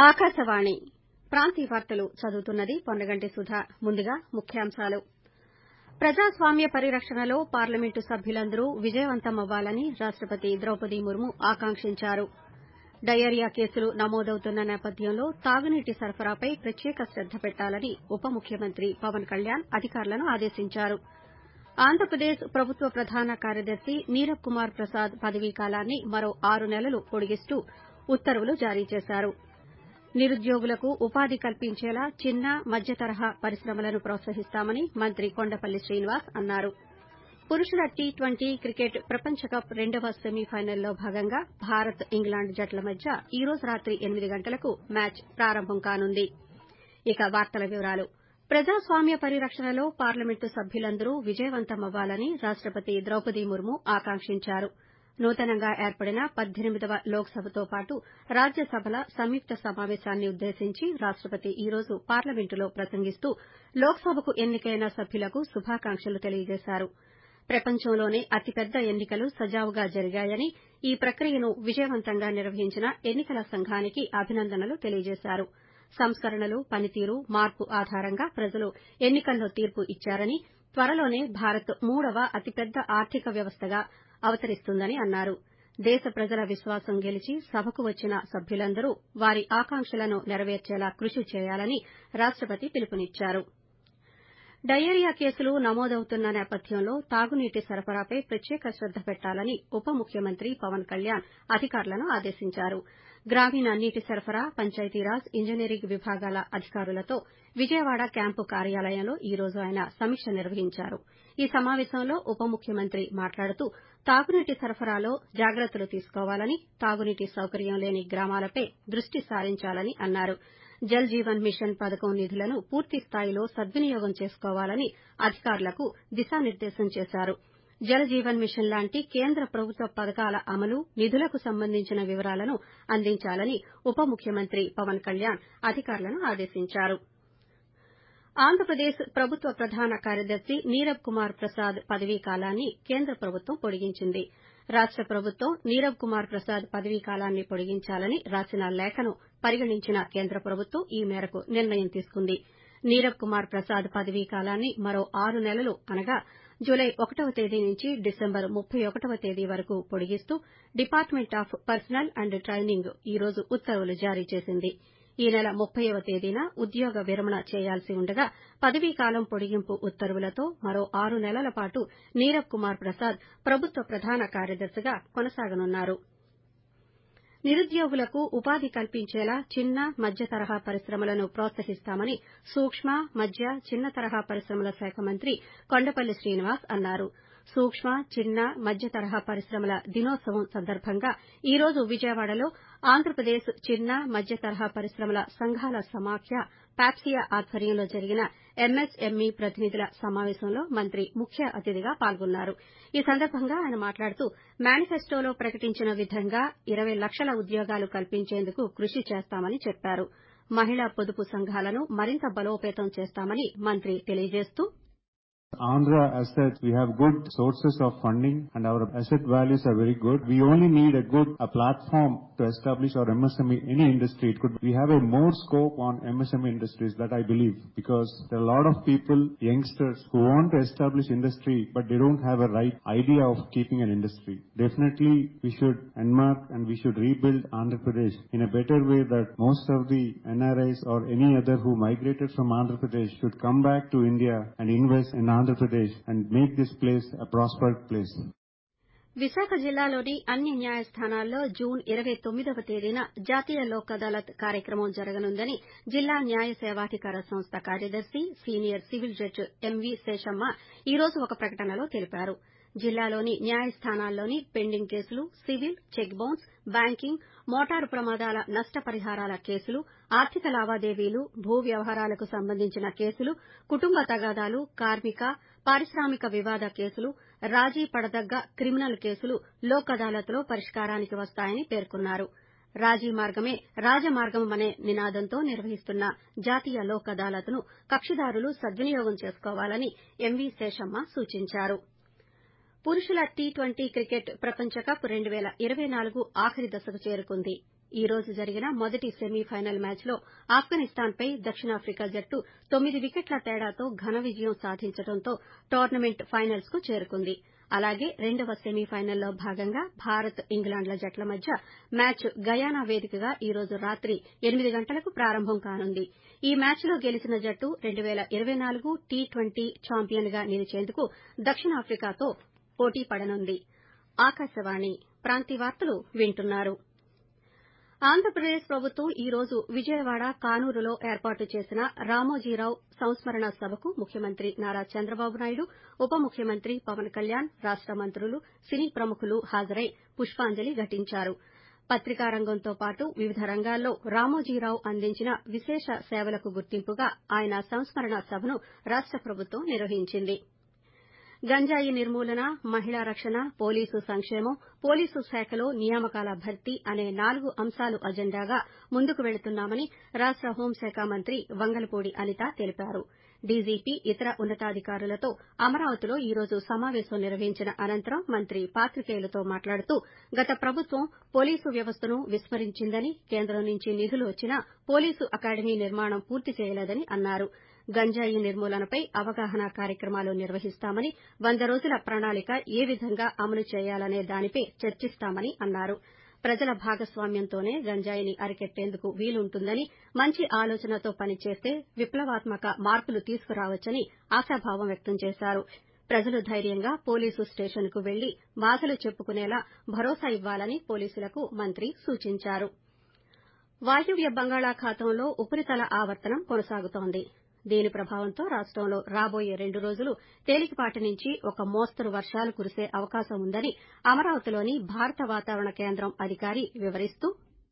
ఆకాశవాణి ప్రాంతీయ వార్తలు చదువుతున్నది పొన్నగంటి సుధ ముందుగా ముఖ్యాంశాలు ప్రజాస్వామ్య పరిరక్షణలో పార్లమెంటు సభ్యులందరూ విజయవంతమవ్వాలని రాష్టపతి ద్రౌపది ముర్ము ఆకాంక్షించారు డయేరియా కేసులు నమోదవుతున్న నేపథ్యంలో తాగునీటి సరఫరాపై ప్రత్యేక శ్రద్ద పెట్టాలని ఉప ముఖ్యమంత్రి పవన్ కళ్యాణ్ అధికారులను ఆదేశించారు ఆంధ్రప్రదేశ్ ప్రభుత్వ ప్రధాన కార్యదర్శి నీరబ్ కుమార్ ప్రసాద్ పదవీకాలాన్ని మరో ఆరు నెలలు పొడిగిస్తూ ఉత్తర్వులు జారీ చేశారు నిరుద్యోగులకు ఉపాధి కల్పించేలా చిన్న మధ్య తరహా పరిశ్రమలను ప్రోత్సహిస్తామని మంత్రి కొండపల్లి శ్రీనివాస్ అన్నారు పురుషుల టీ ట్వంటీ క్రికెట్ ప్రపంచ కప్ రెండవ సెమీఫైనల్లో భాగంగా భారత్ ఇంగ్లాండ్ జట్ల మధ్య ఈ రోజు రాత్రి ఎనిమిది గంటలకు మ్యాచ్ ప్రారంభం కానుంది ఇక వార్తల వివరాలు ప్రజాస్వామ్య పరిరక్షణలో పార్లమెంటు సభ్యులందరూ విజయవంతమవ్వాలని రాష్టపతి ద్రౌపది ముర్ము ఆకాంక్షించారు నూతనంగా ఏర్పడిన పద్దెనిమిదవ లోక్సభతో పాటు రాజ్యసభల సంయుక్త సమావేశాన్ని ఉద్దేశించి రాష్టపతి ఈ రోజు పార్లమెంటులో ప్రసంగిస్తూ లోక్సభకు ఎన్నికైన సభ్యులకు శుభాకాంక్షలు తెలియజేశారు ప్రపంచంలోనే అతిపెద్ద ఎన్నికలు సజావుగా జరిగాయని ఈ ప్రక్రియను విజయవంతంగా నిర్వహించిన ఎన్నికల సంఘానికి అభినందనలు తెలియజేశారు సంస్కరణలు పనితీరు మార్పు ఆధారంగా ప్రజలు ఎన్నికల్లో తీర్పు ఇచ్చారని త్వరలోనే భారత్ మూడవ అతిపెద్ద ఆర్థిక వ్యవస్థగా అవతరిస్తుందని అన్నారు దేశ ప్రజల విశ్వాసం గెలిచి సభకు వచ్చిన సభ్యులందరూ వారి ఆకాంక్షలను నెరవేర్చేలా కృషి చేయాలని రాష్టపతి పిలుపునిచ్చారు డయేరియా కేసులు నమోదవుతున్న నేపథ్యంలో తాగునీటి సరఫరాపై ప్రత్యేక శ్రద్ద పెట్టాలని ఉప ముఖ్యమంత్రి పవన్ కళ్యాణ్ అధికారులను ఆదేశించారు గ్రామీణ నీటి సరఫరా పంచాయతీరాజ్ ఇంజనీరింగ్ విభాగాల అధికారులతో విజయవాడ క్యాంపు కార్యాలయంలో ఈ రోజు ఆయన సమీక్ష నిర్వహించారు ఈ సమావేశంలో ఉప ముఖ్యమంత్రి మాట్లాడుతూ తాగునీటి సరఫరాలో జాగ్రత్తలు తీసుకోవాలని తాగునీటి సౌకర్యం లేని గ్రామాలపై దృష్టి సారించాలని అన్నారు జల్ జీవన్ మిషన్ పథకం నిధులను పూర్తి స్థాయిలో సద్వినియోగం చేసుకోవాలని అధికారులకు దిశానిర్దేశం చేశారు జల్ జీవన్ మిషన్ లాంటి కేంద్ర ప్రభుత్వ పథకాల అమలు నిధులకు సంబంధించిన వివరాలను అందించాలని ఉప ముఖ్యమంత్రి పవన్ కళ్యాణ్ అధికారులను ఆదేశించారు ఆంధ్రప్రదేశ్ ప్రభుత్వ ప్రధాన కార్యదర్శి నీరబ్ కుమార్ ప్రసాద్ పదవీకాలాన్ని కేంద్ర ప్రభుత్వం పొడిగించింది రాష్ట ప్రభుత్వం నీరబ్ కుమార్ ప్రసాద్ పదవీకాలాన్ని పొడిగించాలని రాసిన లేఖను పరిగణించిన కేంద్ర ప్రభుత్వం ఈ మేరకు నిర్ణయం తీసుకుంది నీరబ్ కుమార్ ప్రసాద్ పదవీకాలాన్ని మరో ఆరు నెలలు అనగా జులై ఒకటవ తేదీ నుంచి డిసెంబర్ ముప్పై ఒకటవ తేదీ వరకు పొడిగిస్తూ department of personnel and training ఈ రోజు ఉత్తర్వులు జారీ చేసింది ఈ నెల ముప్పైవ తేదీన ఉద్యోగ విరమణ చేయాల్సి ఉండగా పదవీకాలం పొడిగింపు ఉత్తర్వులతో మరో ఆరు నెలల పాటు నీరబ్ కుమార్ ప్రసాద్ ప్రభుత్వ ప్రధాన కార్యదర్శిగా కొనసాగనున్నారు నిరుద్యోగులకు ఉపాధి కల్పించేలా చిన్న మధ్య తరహా పరిశ్రమలను ప్రోత్సహిస్తామని సూక్ష్మ మధ్య చిన్న తరహా పరిశ్రమల శాఖ మంత్రి కొండపల్లి శ్రీనివాస్ అన్నారు సూక్ష్మ చిన్న మధ్య తరహా పరిశ్రమల దినోత్సవం సందర్భంగా ఈ రోజు విజయవాడలో ఆంధ్రప్రదేశ్ చిన్న మధ్య తరహా పరిశ్రమల సంఘాల సమాఖ్య ప్యాప్సియా ఆధ్వర్యంలో జరిగిన ఎంఎస్ఎంఈ ప్రతినిధుల సమావేశంలో మంత్రి ముఖ్య అతిథిగా పాల్గొన్నారు ఈ సందర్భంగా ఆయన మాట్లాడుతూ మేనిఫెస్టోలో ప్రకటించిన విధంగా ఇరవై లక్షల ఉద్యోగాలు కల్పించేందుకు కృషి చేస్తామని చెప్పారు మహిళా పొదుపు సంఘాలను మరింత బలోపేతం చేస్తామని మంత్రి తెలియజేస్తూ Andhra asset, we have good sources of funding and our asset values are very good. We only need a good a platform to establish our MSME, any industry. It could, we have a more scope on MSME industries that I believe because there are a lot of people, youngsters who want to establish industry but they don't have a right idea of keeping an industry. Definitely we should enmark and we should rebuild Andhra Pradesh in a better way that most of the NRIs or any other who migrated from Andhra Pradesh should come back to India and invest in Andhra Pradesh and make this place a prospered place. Visakha జిల్లాలోని అన్ని న్యాయస్థానాల్లో June ఇరవై తొమ్మిదవ తేదీన జాతీయ లోక్ అదాలత్ కార్యక్రమం జరగనుందని జిల్లా న్యాయ సేవాధికార సంస్థ కార్యదర్శి senior civil judge M V Seshamma ఈ రోజు ఒక ప్రకటనలో తెలిపారు జిల్లాలోని న్యాయస్థానాల్లోని పెండింగ్ కేసులు civil cheque bounce banking motor ప్రమాదాల నష్టపరిహారాల కేసులు ఆర్థిక లావాదేవీలు భూ వ్యవహారాలకు సంబంధించిన కేసులు కుటుంబ తగాదాలు కార్మిక పారిశ్రామిక వివాద కేసులు రాజీ పడదగ్గ క్రిమినల్ కేసులు లోక్ అదాలత్లో పరిష్కారానికి వస్తాయని పేర్కొన్నారు రాజీ మార్గమే రాజమార్గమనే నినాదంతో నిర్వహిస్తున్న జాతీయ లోక్ అదాలత్ను కక్షిదారులు సద్వినియోగం చేసుకోవాలని ఎంవీ శేషమ్మ సూచించారు పురుషుల టీ ట్వంటీ క్రికెట్ ప్రపంచ కప్ రెండు పేల ఇరవై నాలుగు ఆఖరి దశకు చేరుకుంది ఈ రోజు జరిగిన మొదటి సెమీఫైనల్ మ్యాచ్లో ఆఫ్ఘనిస్తాన్పై దక్షిణాఫ్రికా జట్టు తొమ్మిది వికెట్ల తేడాతో ఘన విజయం సాధించడంతో టోర్నమెంట్ ఫైనల్స్ కు చేరుకుంది అలాగే రెండవ సెమీఫైనల్లో భాగంగా భారత్ ఇంగ్లాండ్ల జట్ల మధ్య మ్యాచ్ గయానా వేదికగా ఈ రోజు రాత్రి ఎనిమిది గంటలకు ప్రారంభం కానుంది ఈ మ్యాచ్లో గెలిచిన జట్టు రెండు పేల ఇరవై నాలుగు టీ ట్వంటీ ఛాంపియన్ గా నిలిచేందుకు దక్షిణాఫ్రికాతో పోటీ పడనుంది ఆకాశవాణి ప్రాంతీయ వార్తలు వింటున్నారు ఆంధ్రప్రదేశ్ ప్రభుత్వం ఈ రోజు విజయవాడ కానూరులో ఏర్పాటు చేసిన రామోజీరావు సంస్మరణ సభకు ముఖ్యమంత్రి నారా చంద్రబాబు నాయుడు ఉప ముఖ్యమంత్రి పవన్ కళ్యాణ్ రాష్ట మంత్రులు సినీ ప్రముఖులు హాజరై పుష్పాంజలి ఘటించారు పత్రికా రంగంతో పాటు వివిధ రంగాల్లో రామోజీరావు అందించిన విశేష సేవలకు గుర్తింపుగా ఆయన సంస్మరణ సభను రాష్ట ప్రభుత్వం నిర్వహించింది గంజాయి నిర్మూలన మహిళా రక్షణ పోలీసు సంక్షేమం పోలీసు శాఖలో నియామకాల భర్తీ అనే నాలుగు అంశాలు అజెండాగా ముందుకు వెళుతున్నామని రాష్ట హోంశాఖ మంత్రి వంగలపూడి అనిత తెలిపారు డీజీపీ ఇతర ఉన్నతాధికారులతో అమరావతిలో ఈ రోజు సమావేశం నిర్వహించిన అనంతరం మంత్రి పాత్రికేయులతో మాట్లాడుతూ గత ప్రభుత్వం పోలీసు వ్యవస్థను విస్మరించిందని కేంద్రం నుంచి నిధులు వచ్చినా పోలీసు అకాడమీ నిర్మాణం పూర్తి చేయలేదని అన్నారు గంజాయి నిర్మూలనపై అవగాహన కార్యక్రమాలు నిర్వహిస్తామని వంద రోజుల ప్రణాళిక ఏ విధంగా అమలు చేయాలనే దానిపై చర్చిస్తామని అన్నారు ప్రజల భాగస్వామ్యంతోనే గంజాయిని అరికెట్టేందుకు వీలుంటుందని మంచి ఆలోచనతో పనిచేస్తే విప్లవాత్మక మార్పులు తీసుకురావచ్చని ఆశాభావం వ్యక్తం చేశారు ప్రజలు ధైర్యంగా పోలీసు స్టేషన్కు వెళ్లి బాధలు చెప్పుకునేలా భరోసా ఇవ్వాలని పోలీసులకు మంత్రి సూచించారు వాయువ్య బంగాళాఖాతంలో ఉపరితల ఆవర్తనం కొనసాగుతోంది దీని ప్రభావంతో రాష్టంలో రాబోయే రెండు రోజులు తేలికపాటి నుంచి ఒక మోస్తరు వర్షాలు కురిసే అవకాశం ఉందని అమరావతిలోని భారత వాతావరణ కేంద్రం అధికారి వివరిస్తూ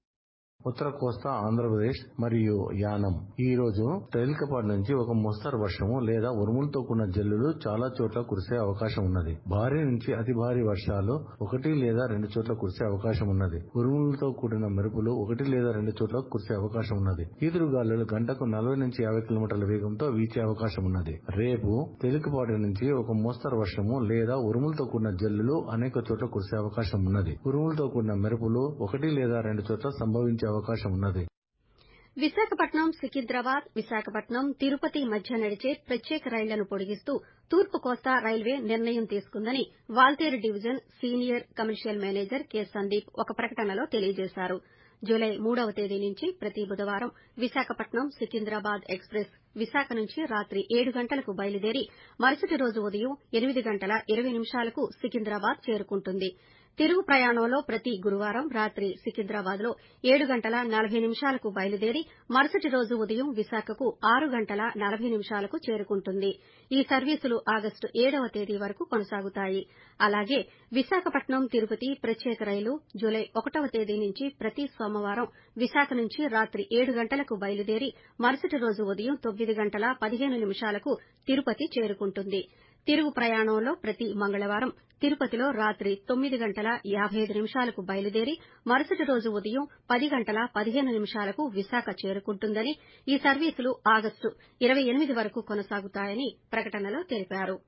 ఉత్తర కోస్తా ఆంధ్రప్రదేశ్ మరియు యానం ఈ రోజు తేలికపాటి నుంచి ఒక మోస్తరు వర్షము లేదా ఉరుములతో కూడిన జల్లులు చాలా చోట్ల కురిసే అవకాశం ఉన్నది భారీ నుంచి అతి భారీ వర్షాలు ఒకటి లేదా రెండు చోట్ల కురిసే అవకాశం ఉన్నది ఉరుములతో కూడిన మెరుపులు ఒకటి లేదా రెండు చోట్ల కురిసే అవకాశం ఉన్నది ఈదురు గాలులు గంటకు నలభై నుంచి యాభై కిలోమీటర్ల వేగంతో వీచే అవకాశం ఉన్నది రేపు తేలికపాటి నుంచి ఒక మోస్తరు వర్షము లేదా ఉరుములతో కూడిన జల్లులు అనేక చోట్ల కురిసే అవకాశం ఉన్నది ఉరుములతో కూడిన మెరుపులు ఒకటి లేదా రెండు చోట్ల సంభవించే అవకాశం ఉన్నది విశాఖపట్నం సికింద్రాబాద్ విశాఖపట్నం తిరుపతి మధ్య నడిచే ప్రత్యేక రైళ్లను పొడిగిస్తూ తూర్పు కోస్తా రైల్వే నిర్ణయం తీసుకుందని Waltair division senior commercial manager K Sandeep ఒక ప్రకటనలో తెలియజేశారు జులై మూడవ తేదీ నుంచి ప్రతి బుధవారం విశాఖపట్నం సికింద్రాబాద్ ఎక్స్ప్రెస్ విశాఖ నుంచి రాత్రి ఏడు గంటలకు బయలుదేరి మరుసటి రోజు ఉదయం ఎనిమిది గంటల ఇరవై నిమిషాలకు సికింద్రాబాద్ చేరుకుంటుంది తిరుగు ప్రయాణంలో ప్రతి గురువారం రాత్రి సికింద్రాబాద్ లో ఏడు గంటల నలభై నిమిషాలకు బయలుదేరి మరుసటి రోజు ఉదయం విశాఖకు ఆరు గంటల నలభై నిమిషాలకు చేరుకుంటుంది ఈ సర్వీసులు ఆగస్టు ఏడవ తేదీ వరకు కొనసాగుతాయి అలాగే విశాఖపట్నం తిరుపతి ప్రత్యేక రైలు జులై ఒకటవ తేదీ నుంచి ప్రతి సోమవారం విశాఖ నుంచి రాత్రి ఏడు గంటలకు బయలుదేరి మరుసటి రోజు ఉదయం తొమ్మిది గంటల పదిహేను నిమిషాలకు తిరుపతి చేరుకుంటుంది తిరుగు ప్రయాణంలో ప్రతి మంగళవారం తిరుపతిలో రాత్రి తొమ్మిది గంటల యాబై ఐదు నిమిషాలకు బయలుదేరి మరుసటి రోజు ఉదయం పది గంటల పదిహేను నిమిషాలకు విశాఖ చేరుకుంటుందని ఈ సర్వీసులు ఆగస్టు ఇరవై ఎనిమిది వరకు కొనసాగుతాయని ప్రకటనలో తెలిపారు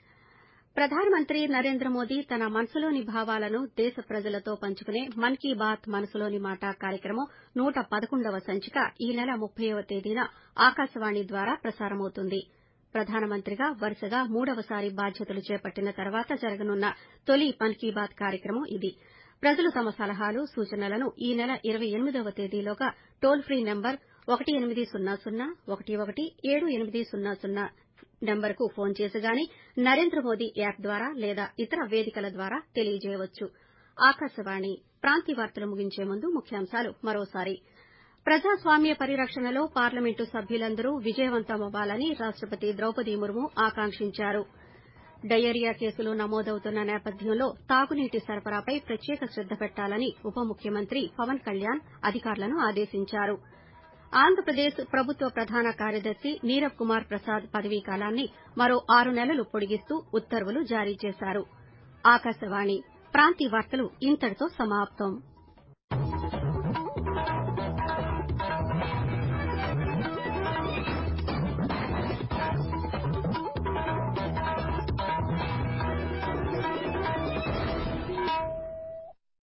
ప్రధానమంత్రి నరేంద్ర మోదీ తన మనసులోని భావాలను దేశ ప్రజలతో పంచుకునే మన్ కీ బాత్ మనసులోని మాట కార్యక్రమం నూట పదకొండవ సంచిక ఈ నెల ముప్పైవ తేదీన ఆకాశవాణి ద్వారా ప్రసారమవుతుంది ప్రధానమంత్రిగా వరుసగా మూడవసారి బాధ్యతలు చేపట్టిన తర్వాత జరగనున్న తొలి మన్ కీ బాత్ కార్యక్రమం ఇది ప్రజలు తమ సలహాలు సూచనలను ఈ నెల ఇరవై ఎనిమిదవ తేదీలోగా టోల్ ఫ్రీ నంబర్ ఒకటి ఎనిమిది సున్నా సున్నా ఒకటి ఒకటి ఏడు ఎనిమిది సున్నా సున్నా నంబర్కు ఫోన్ చేసి గాని నరేంద్ర మోదీ యాప్ ద్వారా లేదా ఇతర వేదికల ద్వారా తెలియజేయవచ్చు ఆకాశవాణి ప్రాంతీయ వార్తలు ముగించే ముందు ముఖ్యాంశాలు మరోసారి ప్రజాస్వామ్య పరిరక్షణలో పార్లమెంటు సభ్యులందరూ విజయవంతమవ్వాలని రాష్టపతి ద్రౌపది ముర్ము ఆకాంక్షించారు డయేరియా కేసులు నమోదవుతున్న నేపథ్యంలో తాగునీటి సరఫరాపై ప్రత్యేక శ్రద్ద పెట్టాలని ఉప ముఖ్యమంత్రి పవన్ కళ్యాణ్ అధికారులను ఆదేశించారు ఆంధ్రప్రదేశ్ ప్రభుత్వ ప్రధాన కార్యదర్శి నీరబ్ కుమార్ ప్రసాద్ పదవీకాలాన్ని మరో ఆరు నెలలు పొడిగిస్తూ ఉత్తర్వులు జారీ చేశారు ఆకాశవాణి ప్రాంతీయ వార్తలు ఇంతటితో సమాప్తం